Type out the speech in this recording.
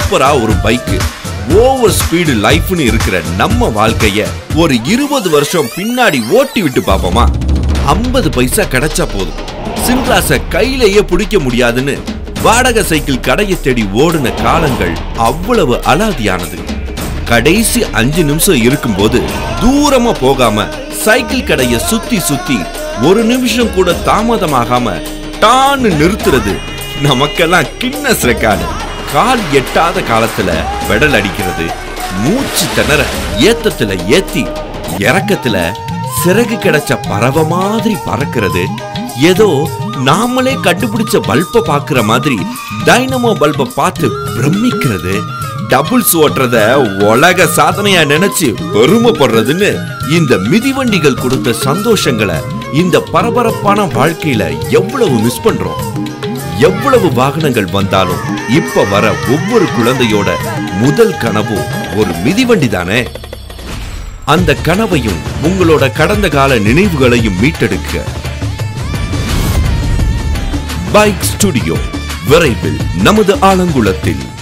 சூப்பரா ஒரு bike over speed லைஃப்னு இருக்கிற நம்ம வாழ்க்கைய ஒரு இருபது வருஷம் பின்னாடி ஓட்டி விட்டு பார்ப்போமா ஐம்பது பைசா கிடைச்சா போதும் சின்ராச கையிலேயே பிடிக்க முடியாதுன்னு வாடகை சைக்கிள் கடையை தேடி ஓடின காலங்கள் அவ்வளவு அலாதியானது கடைசி அஞ்சு நிமிஷம் இருக்கும்போது தூரமா போகாம சைக்கிள் கடைய சுத்தி சுத்தி ஒரு நிமிஷம் கூட தாமதமாகாம டான்னு நிறுத்துறது நமக்கெல்லாம் கின்னஸ் ரெக்கார்டு கால் எட்டாத காலத்துல பெடல் அடிக்கிறது மூச்சு திணற ஏத்தத்துல ஏத்தி இறக்கத்துல சிறகு கிடைச்ச பறவை மாதிரி பறக்கிறது ஏதோ நாமளே கண்டுபிடிச்ச பல்ப பாக்குற மாதிரி டைனமோ பல்ப பார்த்து பிரமிக்கிறது டபுள்ஸ் ஓட்டுறத உலக சாதனையா நினைச்சு பெருமைப்படுறதுன்னு இந்த மிதிவண்டிகள் கொடுத்த சந்தோஷங்களை இந்த பரபரப்பான வாழ்க்கையில எவ்வளவு மிஸ் பண்றோம் எவ்வளவு வாகனங்கள் வந்தாலும் இப்ப வர ஒவ்வொரு குழந்தையோட முதல் கனவும் ஒரு மிதிவண்டி தானே அந்த கனவையும் உங்களோட கடந்த கால நினைவுகளையும் மீட்டெடுக்க பைக் ஸ்டுடியோ விரைவில் நமது ஆலங்குளத்தில்